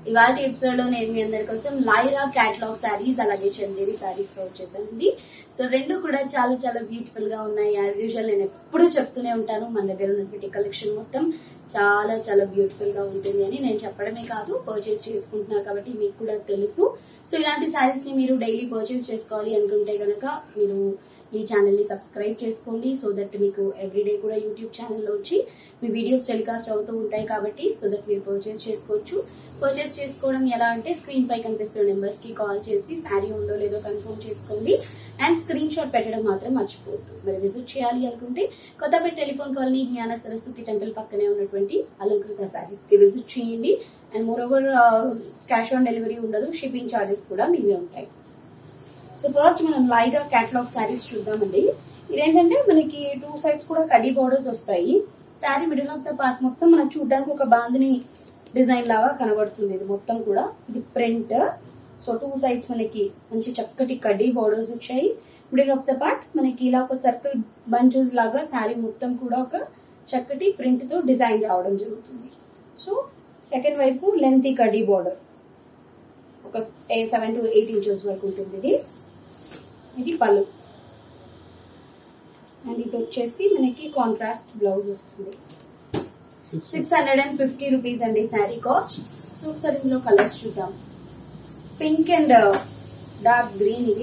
ఇవాళ ఎపిసోడ్ లో నేను మీ అందరి కోసం లైరా క్యాటలాగ్ శారీస్ అలాగే చందేరి శారీస్ తో వచ్చేసానండి సో రెండు కూడా చాలా చాలా బ్యూటిఫుల్ గా ఉన్నాయి యాజ్ యూజువల్ నేను ఎప్పుడూ చెప్తూనే ఉంటాను మన దగ్గర ఉన్నటువంటి కలెక్షన్ మొత్తం చాలా చాలా బ్యూటిఫుల్ గా ఉంటుంది అని నేను చెప్పడమే కాదు పర్చేస్ చేసుకుంటున్నారు కాబట్టి మీకు కూడా తెలుసు సో ఇలాంటి శారీస్ ని మీరు డైలీ పర్చేస్ చేసుకోవాలి అనుకుంటే గనక మీరు ఈ ఛానల్ ని సబ్స్క్రైబ్ చేసుకోండి సో దట్ మీకు ఎవ్రీడే కూడా యూట్యూబ్ ఛానల్లో వచ్చి మీ వీడియోస్ టెలికాస్ట్ అవుతూ ఉంటాయి కాబట్టి సో దట్ మీరు పర్చేస్ చేసుకోవచ్చు పర్చేస్ చేసుకోవడం ఎలా అంటే స్క్రీన్ పై కనిపిస్తున్న నెంబర్స్ కి కాల్ చేసి శారీ ఉందో లేదో కన్ఫర్మ్ చేసుకోండి అండ్ స్క్రీన్ షాట్ పెట్టడం మాత్రం మర్చిపోవద్దు మరి విజిట్ చేయాలి అనుకుంటే కొత్తపేట టెలిఫోన్ కాలనీ జ్ఞాన సరస్వతి టెంపుల్ పక్కనే ఉన్నటువంటి అలంకృత శారీస్ కి విజిట్ చేయండి and moreover cash on delivery ఉండదు షిప్పింగ్ ఛార్జెస్ కూడా మీవే ఉంటాయి సో ఫస్ట్ మనం లైగా క్యాటలాగ్ శారీస్ చూద్దామండి ఇదేంటంటే మనకి టూ సైడ్స్ కూడా కడీ బోర్డర్స్ వస్తాయి sari middle of the part మొత్తం మనకు చూడడానికి ఒక బాందిని డిజైన్ లాగా కనబడుతుంది ఇది మొత్తం కూడా ఇది ప్రింట్ సో టూ సైడ్స్ మనకి మంచి చక్కటి కడ్డీ బోర్డర్స్ వచ్చాయి మిడిల్ ఆఫ్ ద పార్ట్ మనకి ఇలా ఒక సర్కిల్ బంచెస్ లాగా శారీ మొత్తం కూడా ఒక చక్కటి ప్రింట్ తో డిజైన్ రావడం జరుగుతుంది సో సెకండ్ వైపు లెంతీ కడ్డీ బోర్డర్ ఒక సెవెన్ టు ఎయిట్ ఇంచెస్ వరకు ఉంటుంది ఇది ఇది పళ్ళు అండ్ ఇది వచ్చేసి మనకి కాంట్రాస్ట్ బ్లౌజ్ వస్తుంది six hundred and fifty rupees అండి శారీ కాస్ట్ సో ఒకసారి ఇందులో కలర్స్ చూద్దాం పింక్ అండ్ డార్క్ గ్రీన్ ఇది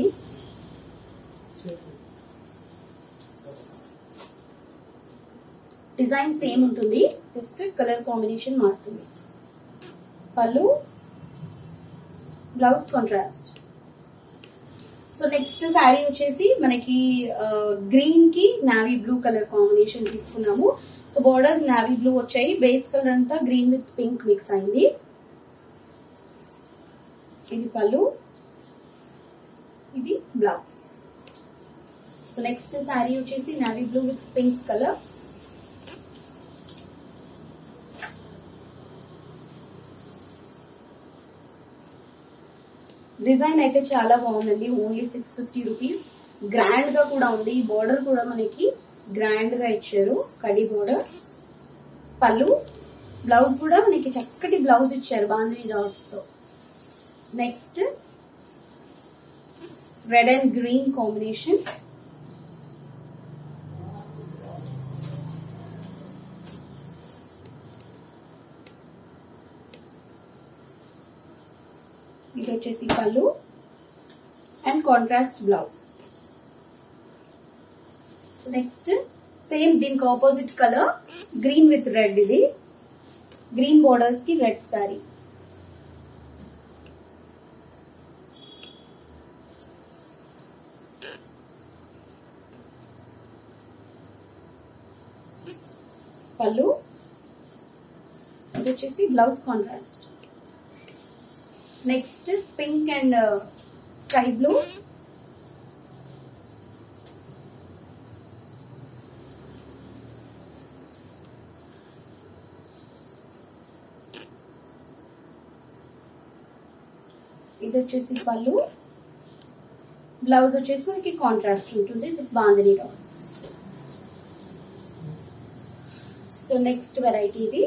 డిజైన్ సేమ్ ఉంటుంది జస్ట్ కలర్ కాంబినేషన్ మారుతుంది పళ్ళు blouse contrast so next sari వచ్చేసి మనకి గ్రీన్ కి నావీ బ్లూ కలర్ కాంబినేషన్ తీసుకున్నాము సో బోర్డర్స్ నావీ బ్లూ వచ్చాయి బేస్ కలర్ అంతా గ్రీన్ విత్ పింక్ మిక్స్ అయింది ఇది పళ్ళు ఇది బ్లౌజ్ సో నెక్స్ట్ శారీ వచ్చేసి navy blue with pink colour design అయితే చాలా బాగుందండి only six fifty rupees grand గా కూడా ఉంది బోర్డర్ కూడా మనకి గ్రాండ్ గా ఇచ్చారు కడి బోర్డర్ పళ్ళు బ్లౌజ్ కూడా మనకి చక్కటి బ్లౌజ్ ఇచ్చారు బాంధనీ డాట్స్ తో next red and green combination ఇది వచ్చేసి పళ్ళు and contrast blouse so next same దీనికి opposite colour green with red ఇది గ్రీన్ బోర్డర్స్ కి రెడ్ సారీ పళ్ళు ఇది వచ్చేసి blouse contrast next pink and sky blue ఇది వచ్చేసి పళ్ళు బ్లౌజ్ వచ్చేసి మనకి కాంట్రాస్ట్ ఉంటుంది with bandhani dots so next variety ఇది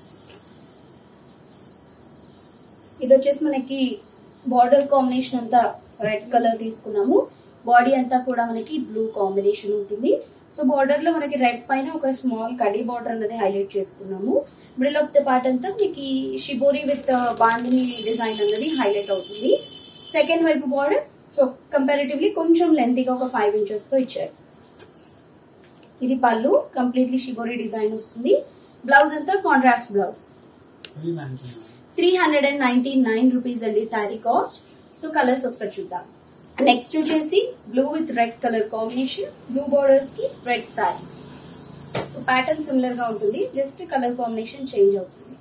ఇది వచ్చేసి మనకి బార్డర్ కాంబినేషన్ అంతా రెడ్ కలర్ తీసుకున్నాము బాడీ అంతా కూడా మనకి బ్లూ కాంబినేషన్ ఉంటుంది సో బార్డర్ లో మనకి రెడ్ పైన ఒక స్మాల్ కడీ బార్డర్ అనేది హైలైట్ చేసుకున్నాము మిడిల్ ఆఫ్ ద పార్ట్ అంతా మీకు షిబోరి విత్ బాందిని డిజైన్ అనేది హైలైట్ అవుతుంది సెకండ్ వైపు బార్డర్ సో కంపారిటివ్లీ కొంచెం లెంతీగా ఒక ఫైవ్ ఇంచెస్ తో ఇచ్చారు ఇది పళ్ళు కంప్లీట్లీ షిబోరి డిజైన్ వస్తుంది బ్లౌజ్ అంతా contrast blouse three hundred and ninety nine rupees అండి శారీ కాస్ట్ సో కలర్స్ ఒకసారి చూద్దాం నెక్స్ట్ వచ్చేసి blue with red colour combination blue borders కి red sari so pattern similar గా ఉంటుంది జస్ట్ కలర్ కాంబినేషన్ చేంజ్ అవుతుంది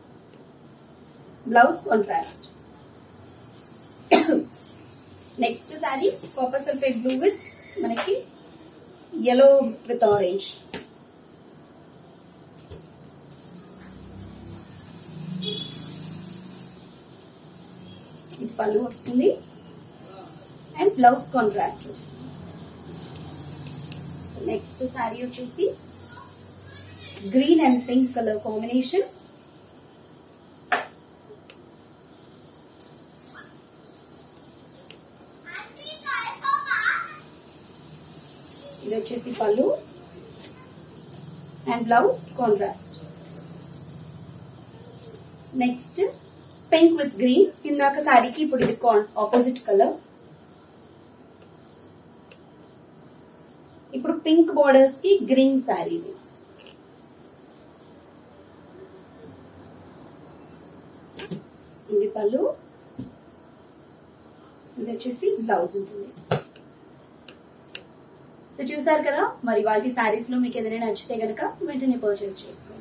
blouse contrast next sari copper sulphate blue with మనకి yellow with orange. ఇది పళ్ళు వస్తుంది అండ్ బ్లౌజ్ కాంట్రాస్ట్ వస్తుంది నెక్స్ట్ శారీ వచ్చేసి green and pink colour combination ఇది వచ్చేసి పళ్ళు and blouse contrast next pink with green ఇందాక శారీకి ఇప్పుడు ఇది ఆపోజిట్ కలర్ ఇప్పుడు పింక్ బోర్డర్స్ కి గ్రీన్ శారీ ఇది ఇది పళ్ళు ఇది వచ్చేసి బ్లౌజ్ ఉంటుంది సో చూసారు కదా మరి వాటి శారీస్ లో మీకు ఏదైనా నచ్చితే గనక వెంటనే పర్చేస్ చేసుకోండి